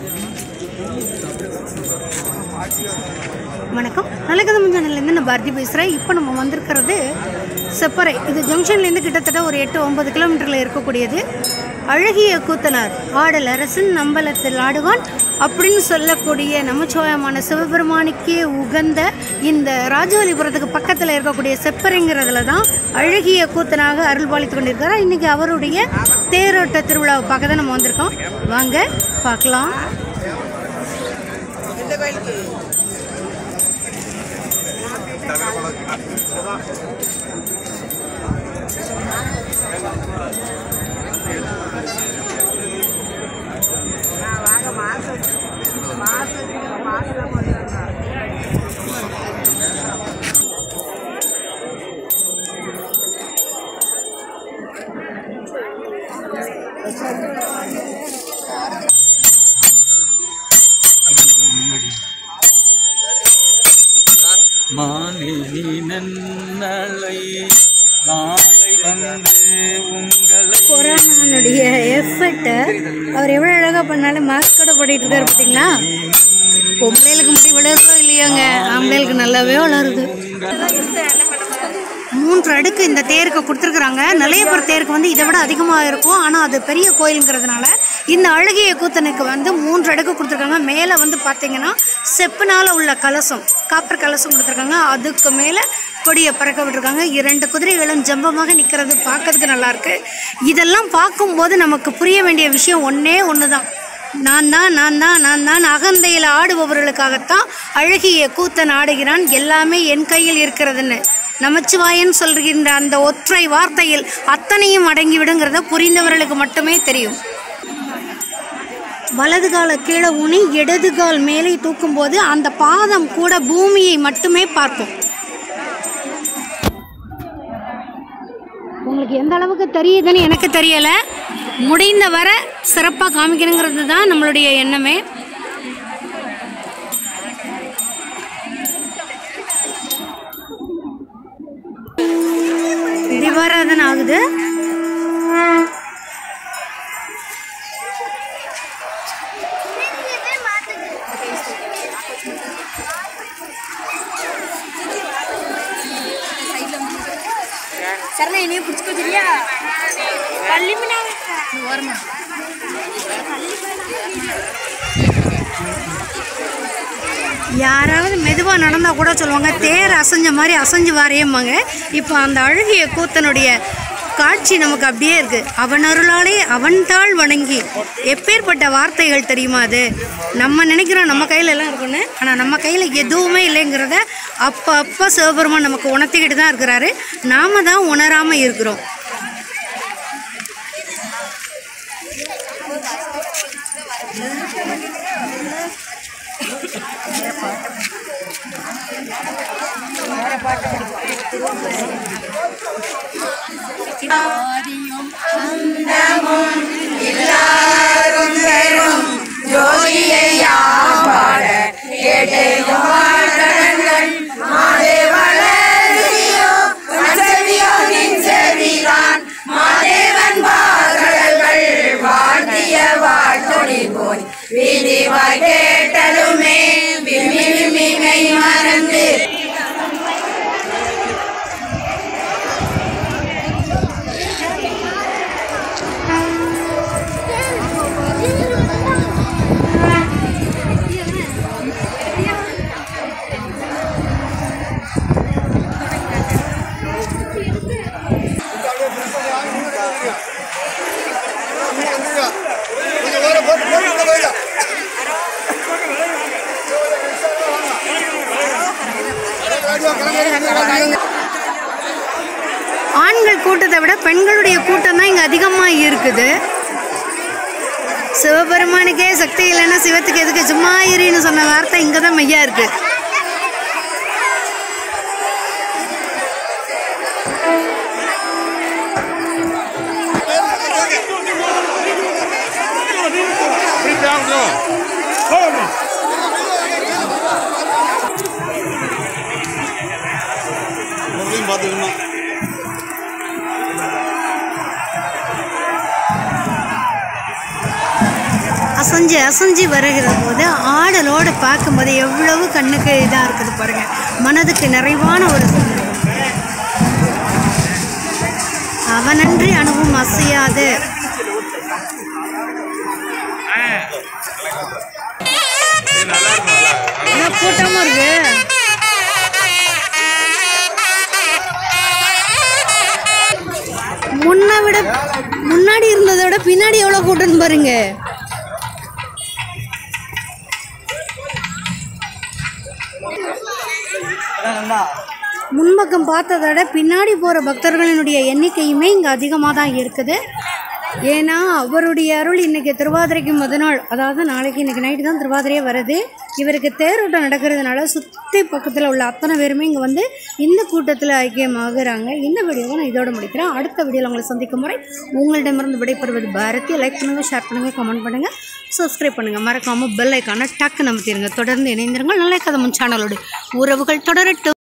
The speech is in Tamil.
வணக்கம் நல்லகதம் சேனல்லேருந்து நான் பாரதி பேசுகிறேன் இப்போ நம்ம வந்திருக்கிறது செப்பறை இது ஜங்ஷன்லேருந்து கிட்டத்தட்ட ஒரு எட்டு ஒன்பது கிலோமீட்டரில் இருக்கக்கூடியது அழகிய கூத்தனார் ஆடல் அரசன் நம்பலத்தில் ஆடுவான் அப்படின்னு சொல்லக்கூடிய நமச்சிவாயமான சிவபெருமானுக்கே உகந்த இந்த ராஜவலிபுரத்துக்கு பக்கத்தில் இருக்கக்கூடிய செப்பறைங்கிறதுல தான் அழகிய கூத்தனாக அருள்பாலித்து கொண்டிருக்கிறார் இன்றைக்கி அவருடைய தேரோட்ட திருவிழாவை பார்க்க தான் நம்ம வந்திருக்கோம் வாங்க பார்க்கலாம் மாலினி நன்னலை நாளை வந்து உங்களை கொரோனானுடைய எஃபெக்ட்டை அவர் எவ்வளோ அழகாக பண்ணாலும் மாஸ்க் கூட போட்டுட்டு இருக்காரு பார்த்தீங்களா பொம்பளைகளுக்கு முடி வளருதோ இல்லையோங்க ஆம்பளைகளுக்கு நல்லாவே வளருது மூன்று அடுக்கு இந்த தேருக்கு கொடுத்துருக்குறாங்க நிலையப்பர் தேருக்கு வந்து இதை விட அதிகமாக இருக்கும் ஆனால் அது பெரிய கோயிலுங்கிறதுனால இந்த அழகிய கூத்தனுக்கு வந்து மூன்று அடுக்கு கொடுத்துருக்காங்க மேலே வந்து பார்த்தீங்கன்னா செப்புனால உள்ள கலசம் காப்பர் கலசம் கொடுத்துருக்காங்க அதுக்கு மேலே கொடியை பறக்க விட்டுருக்காங்க இரண்டு குதிரைகளும் ஜம்பமாக நிற்கிறது பார்க்கறதுக்கு நல்லா இருக்கு இதெல்லாம் பார்க்கும்போது நமக்கு புரிய வேண்டிய விஷயம் ஒன்றே ஒன்று தான் நான் தான் நான் தான் நான் தான் அகந்தையில் ஆடுபவர்களுக்காகத்தான் அழகிய கூத்தன் ஆடுகிறான் எல்லாமே என் கையில் இருக்கிறதுன்னு நமச்சிவாயன் சொல்கின்ற அந்த ஒற்றை வார்த்தையில் அத்தனையும் அடங்கிவிடுங்கிறத புரிந்தவர்களுக்கு மட்டுமே தெரியும் வலது கால கீழே ஊனி இடது கால் மேலே தூக்கும்போது அந்த பாதம் கூட பூமியை மட்டுமே பார்க்கும் உங்களுக்கு எந்த அளவுக்கு தெரியுதுன்னு எனக்கு தெரியலை முடிந்த வரை சிறப்பாக காமிக்கணுங்கிறது தான் நம்மளுடைய எண்ணமே திவாராதனை ஆகுது சரணா என்னைய பிடிச்சிக்கோ சரியா ஓரமா யாராவது மெதுவாக நடந்தால் கூட சொல்லுவாங்க தேர் அசைஞ்ச மாதிரி அசைஞ்சு வாரியம்பாங்க இப்போ அந்த அழகிய கூத்தனுடைய காட்சி நமக்கு அப்படியே இருக்கு அவன் அருளாலே அவன் தாள் வணங்கி எப்பேற்பட்ட வார்த்தைகள் தெரியுமா அது நம்ம நினைக்கிறோம் நம்ம கையில எல்லாம் இருக்குன்னு ஆனால் நம்ம கையில் எதுவுமே இல்லைங்கிறத அப்போ அப்போ சிவபெருமான் நமக்கு உணர்த்திக்கிட்டு தான் இருக்கிறாரு நாம தான் உணராமல் இருக்கிறோம் ஆண்கள் கூட்டத்தை விட பெண்களுடைய கூட்டம் தான் இங்கே அதிகமாக இருக்குது சிவபெருமானுக்கே சக்தி இல்லைன்னா சிவத்துக்கு எதுக்கு சும்மா இருன்னு சொன்ன வார்த்தை இங்கே தான் மையா இருக்கு பார்த்துக்கணும் அசைஞ்சு அசைஞ்சு வருகிற போது ஆடலோடு பார்க்கும்போது எவ்வளவு கண்ணுக்கு இதாக இருக்குது பாருங்க மனதுக்கு நிறைவான ஒரு சூழ்நிலை அவனன்றி அணுவும் அசையாது என்ன கூட்டமா இருக்கு முன்ன விட முன்னாடி இருந்ததை விட பின்னாடி எவ்வளோ கூட்டம்னு பாருங்க முன்பக்கம் பார்த்ததை விட பின்னாடி போகிற பக்தர்களினுடைய எண்ணிக்கையுமே இங்கே அதிகமாக தான் இருக்குது ஏன்னா அவருடைய அருள் இன்னைக்கு திருவாதிரைக்கு முத நாள் அதாவது நாளைக்கு இன்னைக்கு நைட்டு தான் திருவாதிரையே வருது இவருக்கு தேரோட்டம் நடக்கிறதுனால சுற்றி பக்கத்தில் உள்ள அத்தனை பேருமே இங்கே வந்து இந்த கூட்டத்தில் ஐக்கியமாகறாங்க இந்த வீடியோவை நான் இதோட முடிக்கிறேன் அடுத்த வீடியோவில் உங்களை சந்திக்கும் முறை உங்களிடமிருந்து விடைபெறுவது பாரதி லைக் பண்ணுங்கள் ஷேர் பண்ணுங்கள் கமெண்ட் பண்ணுங்கள் சப்ஸ்கிரைப் பண்ணுங்கள் மறக்காமல் பெல் ஐக்கான டக்கு நமத்திருங்க தொடர்ந்து இணைந்திருங்கள் நல்ல கதமும் சேனலோடு உறவுகள் தொடரட்டும்